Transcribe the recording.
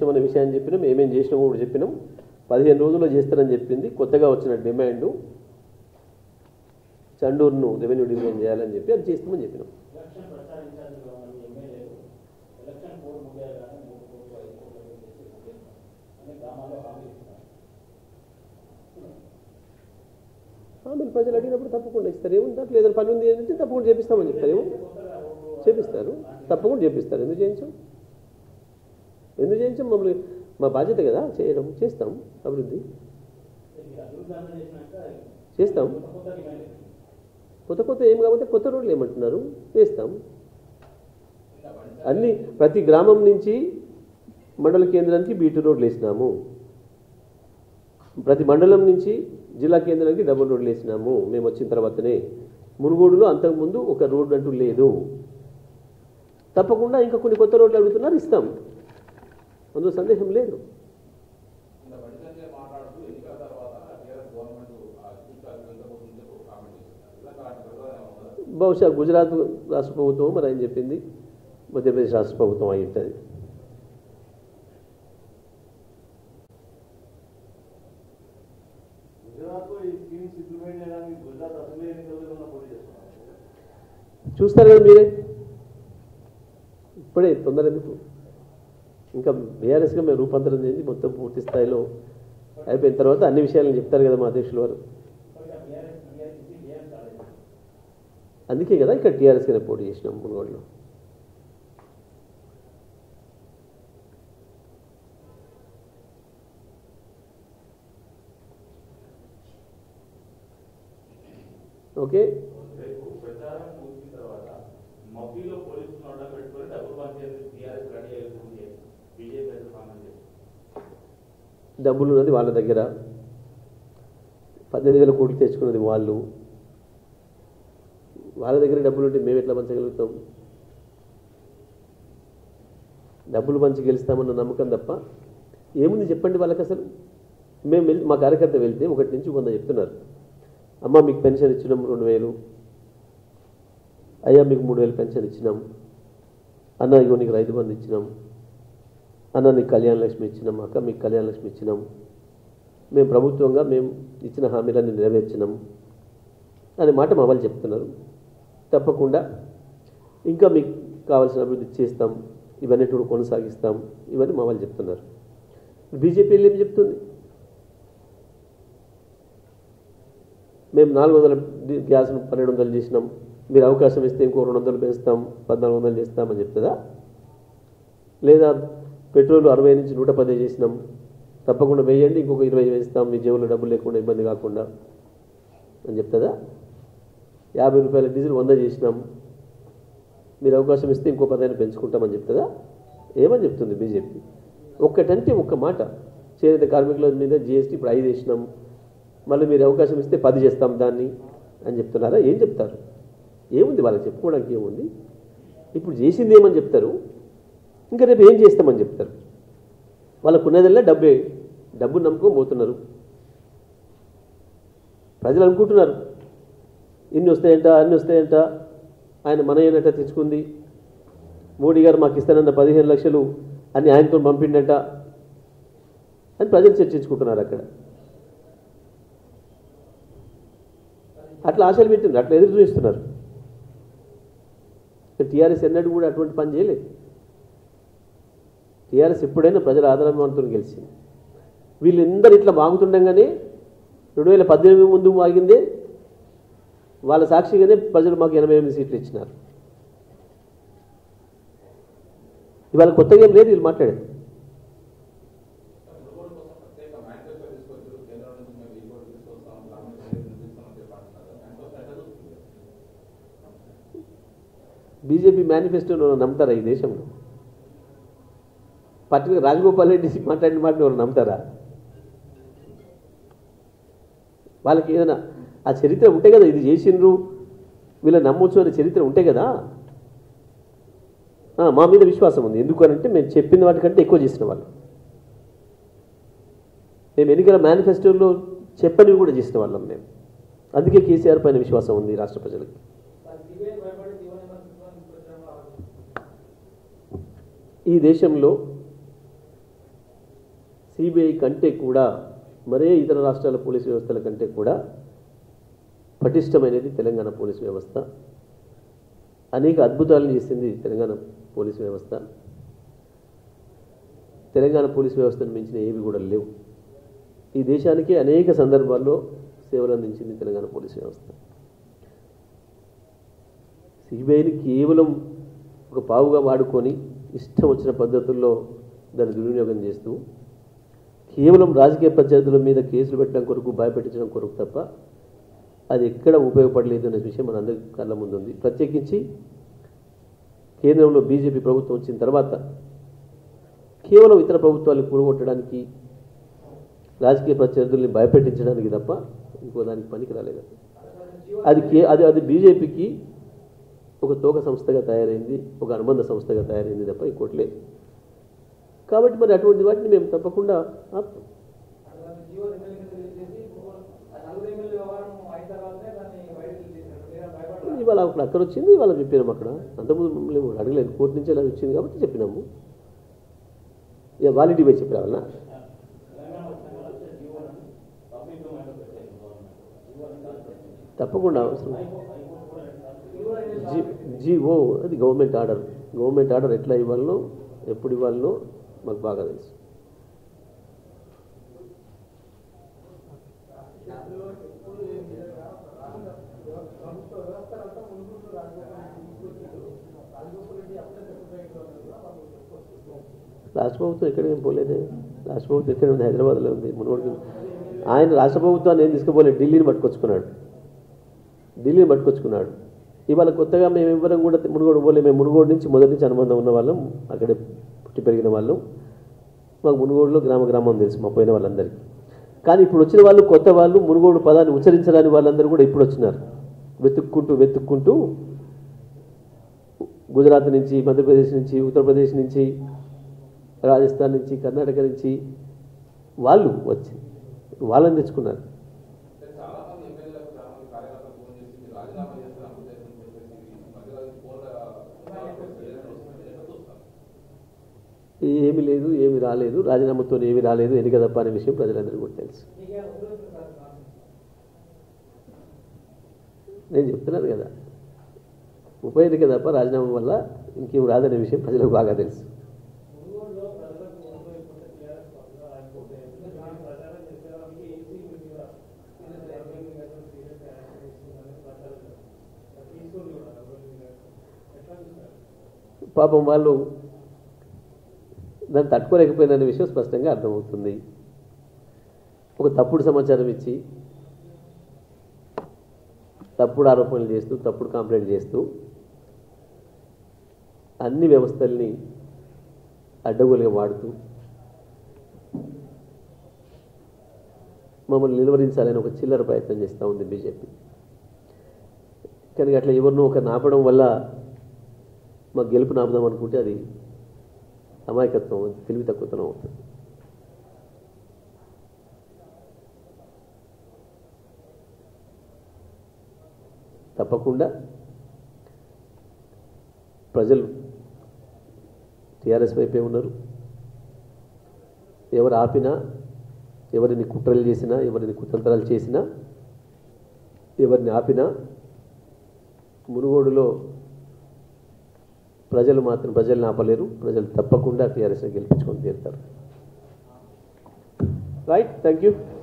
చేస్తామనే విషయాన్ని చెప్పినాం ఏమేం చేసినామో కూడా చెప్పినాం పదిహేను రోజుల్లో చేస్తారని చెప్పింది కొత్తగా వచ్చిన డిమాండ్ చండూరును రెవెన్యూ డివిజన్ చేయాలని చెప్పి అది చేస్తామని చెప్పినాం ఎలక్షన్ ప్రచార ఇన్ఛార్జిగా ఉన్న మీ ఎమ్మెల్యేలు ఎలక్షన్ కోడ్ ముగియగానే మూడు కోట్లు ఐదు కోట్లు చేసి ముగిస్తాం అని గ్రామాల్లో హామీ ఇస్తున్నారు మీరు ప్రజలు అడిగినప్పుడు తప్పకుండా ఇస్తారు ఏముంది దాంట్లో ఏదైనా పని ఉంది అంటే తప్పకుండా చేపిస్తామని చెప్తారు ఏమో చేపిస్తారు తప్పకుండా చేపిస్తారు ఎందుకు చేయించాం ఎందుకు చేయించాం మమ్మల్ని మా బాధ్యత కదా చేయడం చేస్తాం అభివృద్ధి మీరు అభివృద్ధి అంతా చేసినాక చేస్తాం కొత్త కొత్త డిమాండ్ ఇస్తుంది. కొత్త కొత్త ఏం కాకపోతే కొత్త రోడ్లు ఏమంటున్నారు వేస్తాం అన్ని ప్రతి గ్రామం నుంచి మండల కేంద్రానికి బీటీ రోడ్లు వేసినాము ప్రతి మండలం నుంచి జిల్లా కేంద్రానికి డబుల్ రోడ్లు వేసినాము మేము వచ్చిన తర్వాతనే మునుగోడులో అంతకుముందు ఒక రోడ్డు అంటూ లేదు తప్పకుండా ఇంకా కొన్ని కొత్త రోడ్లు అడుగుతున్నారు ఇస్తాం అందులో సందేహం లేదు இந்த மனிதனே மாநாடு ఎన్నికల తర్వాత టీఆర్ఎస్ గవర్నమెంట్ ఆ చూస్తారు వెళ్ళబోతుంటే ఒక కామెంట్ చేశారు ఇలా కామెంట్ ప్రధాన బహుశా గుజరాత్ రాష్ట్ర ప్రభుత్వం మరి ఆయన చెప్పింది మధ్యప్రదేశ్ రాష్ట్ర ప్రభుత్వం అయి ఉంటుంది గుజరాత్లో ఈ స్కీమ్స్ ఇంప్లిమెంట్ చేయడానికి గుజరాత్ అసెంబ్లీ ఎన్నికల్లో ఏమన్నా పోటీ చేస్తున్నారు చూస్తారు కదా మీరే ఇప్పుడే తొందర ఎందుకు ఇంకా బీఆర్ఎస్గా మేము రూపాంతరం చెంది మొత్తం పూర్తి స్థాయిలో అయిపోయిన తర్వాత అన్ని విషయాలను చెప్తారు కదా మా అధ్యక్షులు వారు ఇప్పటికే టీఆర్ఎస్ టీఆర్ఎస్ ఇచ్చి టీఆర్ఎస్ రాలేదు అందుకే కదా ఇక్కడ టీఆర్ఎస్గానే పోటీ చేసినాం మునుగోడులో ఓకే రేపు ప్రచారం పూర్తి తర్వాత మబ్బీలో పోలీసులు అడ్డం పెట్టుకొని డబ్బులు పంచేందుకు టీఆర్ఎస్ రెడీ అవుతుంది బీజేపీ అయితే కామెంట్ చేస్తుంది డబ్బులు ఉన్నది వాళ్ళ దగ్గర పద్దెనిమిది వేల కోట్లు తెచ్చుకున్నది వాళ్ళు వాళ్ళ దగ్గర డబ్బులు ఉంటే మేము ఎట్లా పంచగలుగుతాం డబ్బులు పంచి గెలుస్తామన్న నమ్మకం తప్ప ఏముంది చెప్పండి వాళ్ళకి అసలు మేము వెళ్ళి మా కార్యకర్త వెళ్తే ఒకటి నుంచి వంద చెప్తున్నారు అమ్మ మీకు పెన్షన్ ఇచ్చినాం రెండు వేలు అయ్యా మీకు మూడు వేలు పెన్షన్ ఇచ్చినాం అన్న ఇగో నీకు రైతు బంధు ఇచ్చినాం అన్న నీకు కళ్యాణ లక్ష్మి ఇచ్చినాం అక్క మీకు కళ్యాణ లక్ష్మి ఇచ్చినాం మేము ప్రభుత్వంగా మేము ఇచ్చిన హామీలన్నీ నెరవేర్చినాం అనే మాట మా వాళ్ళు చెప్తున్నారు తప్పకుండా ఇంకా మీకు కావాల్సిన అభివృద్ధి చేస్తాం ఇవన్నీ కూడా కొనసాగిస్తాం ఇవన్నీ మా వాళ్ళు చెప్తున్నారు బీజేపీ ఏం చెప్తుంది మేము నాలుగు వందల డి- గ్యాస్ను పన్నెండు వందలు చేసినాం మీరు అవకాశం ఇస్తే ఇంకో రెండు వందలు పెంచుతాం పద్నాలుగు వందలు చేస్తామని చెప్తుందా లేదా పెట్రోల్ అరవై నుంచి నూట పది చేసినాం తప్పకుండా వేయండి ఇంకొక ఇరవై వేస్తాం మీ జేబులో డబ్బులు లేకుండా ఇబ్బంది కాకుండా అని చెప్తుందా యాభై రూపాయల డీజిల్ వంద చేసినాం మీరు అవకాశం ఇస్తే ఇంకో పదైనా పెంచుకుంటామని చెప్తుందా ఏమని చెప్తుంది బీజేపీ ఒక్కటంటే ఒక్క మాట చేనేత కార్మికుల మీద జిఎస్టీ ఇప్పుడు ఐదు వేసినాం మళ్ళీ మీరు అవకాశం ఇస్తే పది చేస్తాం దాన్ని అని చెప్తున్నారా ఏం చెప్తారు ఏముంది వాళ్ళకి చెప్పుకోవడానికి ఏముంది ఇప్పుడు చేసింది ఏమని చెప్తారు ఇంకా రేపు ఏం చేస్తామని చెప్తారు వాళ్ళకు ఉన్నదల్లా డబ్బే డబ్బు నమ్ముకొని పోతున్నారు ప్రజలు అనుకుంటున్నారు ఇన్ని వస్తాయంట అన్ని వస్తాయంట ఆయన మన ఏనట తెచ్చుకుంది మోడీ గారు మాకు ఇస్తానన్న పదిహేను లక్షలు అన్ని ఆయనతో పంపిండట అని ప్రజలు చర్చించుకుంటున్నారు అక్కడ అట్లా ఆశలు పెట్టిండ్రు అట్లా ఎదురు చూస్తున్నారు టీఆర్ఎస్ ఎన్నడూ కూడా అటువంటి పని చేయలేదు టీఆర్ఎస్ ఎప్పుడైనా ప్రజల ఆదరణతో గెలిచింది వీళ్ళందరూ ఇట్లా వాగుతుండగానే రెండు వేల పద్దెనిమిది ముందు వాగిందే వాళ్ళ సాక్షిగానే ప్రజలు మాకు ఎనభై ఎనిమిది సీట్లు ఇచ్చినారు ఇవాళ కొత్తగా ఏం లేదు వీళ్ళు మాట్లాడేది మునుగోడు కోసం ప్రత్యేక మేనిఫెస్టో తీసుకొచ్చారు కేంద్రం నుంచి మేము ఈ కూడా తీసుకొస్తాం గ్రామీణ ప్రజలు తీసుకొస్తామని చెప్పి అంటున్నారు మేనిఫెస్టో ఎట్లా చూస్తుంది బీజేపీ మేనిఫెస్టోను ఎవరు నమ్ముతారా ఈ దేశంలో పర్టికులర్ రాజగోపాల్ రెడ్డి మాట్లాడిన మాట ఎవరు నమ్ముతారా వాళ్ళకి ఏదైనా ఆ చరిత్ర ఉంటే కదా ఇది చేసిండ్రు వీళ్ళ నమ్మొచ్చు అనే చరిత్ర ఉంటే కదా ఆ, మా మీద విశ్వాసం ఉంది ఎందుకు అని అంటే మేము చెప్పిన వాటికంటే ఎక్కువ చేసిన వాళ్ళు మేము ఎన్నికల మేనిఫెస్టోలో చెప్పనివి కూడా చేసిన వాళ్ళం మేము అందుకే కేసీఆర్ పైన విశ్వాసం ఉంది ఈ రాష్ట్ర ప్రజలకి సిబిఐ భయపడి జీవన నిబంధనలు తీసుకొచ్చడం ఈ దేశంలో సిబిఐ కంటే కూడా మరే ఇతర రాష్ట్రాల పోలీసు వ్యవస్థల కంటే కూడా పటిష్టమైనది తెలంగాణ పోలీసు వ్యవస్థ అనేక అద్భుతాలను చేసింది తెలంగాణ పోలీసు వ్యవస్థ తెలంగాణ పోలీసు వ్యవస్థను మించిన ఏవి కూడా లేవు ఈ దేశానికి అనేక సందర్భాల్లో సేవలు అందించింది తెలంగాణ పోలీసు వ్యవస్థ సిబిఐని కేవలం ఒక పావుగా వాడుకొని ఇష్టం వచ్చిన పద్ధతుల్లో దాన్ని దుర్వినియోగం చేస్తూ కేవలం రాజకీయ ప్రత్యర్థుల మీద కేసులు పెట్టడం కొరకు భయపెట్టించడం కొరకు తప్ప అది ఎక్కడ ఉపయోగపడలేదు అనే విషయం మన అందరి కళ్ళ ముందు ఉంది ప్రత్యేకించి కేంద్రంలో బీజేపీ ప్రభుత్వం వచ్చిన తర్వాత కేవలం ఇతర ప్రభుత్వాలు కూడగొట్టడానికి రాజకీయ ప్రత్యర్థుల్ని భయపెట్టించడానికి తప్ప ఇంకో దానికి పనికి రాలేదు అది కే అది అది బీజేపీకి ఒక తోక సంస్థగా తయారైంది ఒక అనుబంధ సంస్థగా తయారైంది తప్ప ఇంకోటి లేదు కాబట్టి మరి అటువంటి వాటిని మేము తప్పకుండా ఆపుతాం అటువంటి జీవో రెండు నెలల కింద రిలీజ్ చేసి ఇప్పుడు ఆ నలుగురు ఎమ్మెల్యే వ్యవహారం అయిన తర్వాతనే దాన్ని బయటకు రిలీజ్ చేశారు మీరు భయపడరా ఇవాళ అక్కడ అక్కడ వచ్చింది ఇవాళ చెప్పినాం అక్కడ అంతకుముందు మమ్మల్ని ఎవరు అడగలేదు కోర్టు నుంచి అలా వచ్చింది కాబట్టి చెప్పినాము ఇక వాలిటీ పోయి చెప్పిన వాళ్ళ తెలంగాణ వచ్చిన వచ్చే జీవోలను పబ్లిక్ డొమైన్లో పెట్టారు గవర్నమెంట్ జీవోలను కాల్చేసింది తప్పకుండా అవసరం హైకోర్టు హైకోర్టు కూడా ఇది కూడా రిలీజ్ జీ జీఓ అది గవర్నమెంట్ ఆర్డర్ గవర్నమెంట్ ఆర్డర్ ఎట్లా ఇవ్వాలనో ఎప్పుడు ఇవ్వాలనో మాకు బాగా తెలుసు రాష్ట్ర ప్రభుత్వం ఎక్కడికి ఏం పోలేదే రాష్ట్ర ప్రభుత్వం ఎక్కడ ఉంది హైదరాబాద్లో ఉంది మునుగోడుకి ఆయన రాష్ట్ర ప్రభుత్వాన్ని ఏం తీసుకుపోలేదు ఢిల్లీని పట్టుకొచ్చుకున్నాడు ఢిల్లీని పట్టుకొచ్చుకున్నాడు ఇవాళ కొత్తగా మేము ఇవ్వడం కూడా మునుగోడు పోలే మేము మునుగోడు నుంచి మొదటి నుంచి అనుబంధం ఉన్న వాళ్ళం అక్కడే పుట్టి పెరిగిన వాళ్ళం మాకు మునుగోడులో గ్రామ గ్రామం తెలుసు మా పోయిన వాళ్ళందరికీ కానీ ఇప్పుడు వచ్చిన వాళ్ళు కొత్త వాళ్ళు మునుగోడు పదాన్ని ఉచ్చరించడానికి వాళ్ళందరూ కూడా ఇప్పుడు వచ్చినారు వెతుక్కుంటూ వెతుక్కుంటూ గుజరాత్ నుంచి మధ్యప్రదేశ్ నుంచి ఉత్తరప్రదేశ్ నుంచి రాజస్థాన్ నుంచి కర్ణాటక నుంచి వాళ్ళు వచ్చి వాళ్ళని తెచ్చుకున్నారు అంటే చాలా మంది ఎమ్మెల్యేలకు చాలా మంది కార్యకర్తలు ఫోన్ చేసి మీరు రాజీనామా చేస్తున్న ఉద్దేశం చెప్పేసి ఈ మధ్యలో ఫోన్గా ఎట్లా చూస్తారు ఏమీ లేదు ఏమి రాలేదు రాజీనామాతో ఏమీ రాలేదు ఎన్నిక తప్ప అనే విషయం ప్రజలందరికీ కూడా తెలుసు నీకేం ఉపయోగం సార్ నాకు. నేను చెప్తున్నాను కదా ఉప ఎన్నిక తప్ప రాజీనామా వల్ల ఇంకేం రాదనే విషయం ప్రజలకు బాగా తెలుసు మునుగోడులో ప్రజలకు ఓటు వేయకుండా టీఆర్ఎస్ పక్కన ఆగిపోతే ఎందుకంటే ప్రచారం చేసేవారికి ఏసీ మీద గవర్నమెంట్ మీద సీరియస్ యాక్షన్ తీసుకుందని ప్రచారం చేస్తారు. తీసుకోండి కూడా గవర్నమెంట్ మీద. ఎట్లా చూస్తారు పాపం వాళ్ళు దాన్ని తట్టుకోలేకపోయిన విషయం స్పష్టంగా అర్థమవుతుంది ఒక తప్పుడు సమాచారం ఇచ్చి తప్పుడు ఆరోపణలు చేస్తూ తప్పుడు కంప్లైంట్ చేస్తూ అన్ని వ్యవస్థల్ని అడ్డగోలుగా వాడుతూ మమ్మల్ని నిలువరించాలని ఒక చిల్లర ప్రయత్నం చేస్తూ ఉంది బీజేపీ కానీ అట్లా ఎవరినో ఒక నాపడం వల్ల మాకు గెలుపు నాపుదాం అనుకుంటే అది అమాయకత్వం అది తెలివి తక్కువతనం అవుతుంది తప్పకుండా ప్రజలు టీఆర్ఎస్ వైపే ఉన్నారు ఎవరు ఆపినా ఎవరిని కుట్రలు చేసినా ఎవరిని కుతంత్రాలు చేసినా ఎవరిని ఆపినా మునుగోడులో ప్రజలు మాత్రం ప్రజల్ని ఆపలేరు ప్రజలు తప్పకుండా టీఆర్ఎస్ని గెలిపించుకొని తీరుతారు రైట్ థ్యాంక్ యూ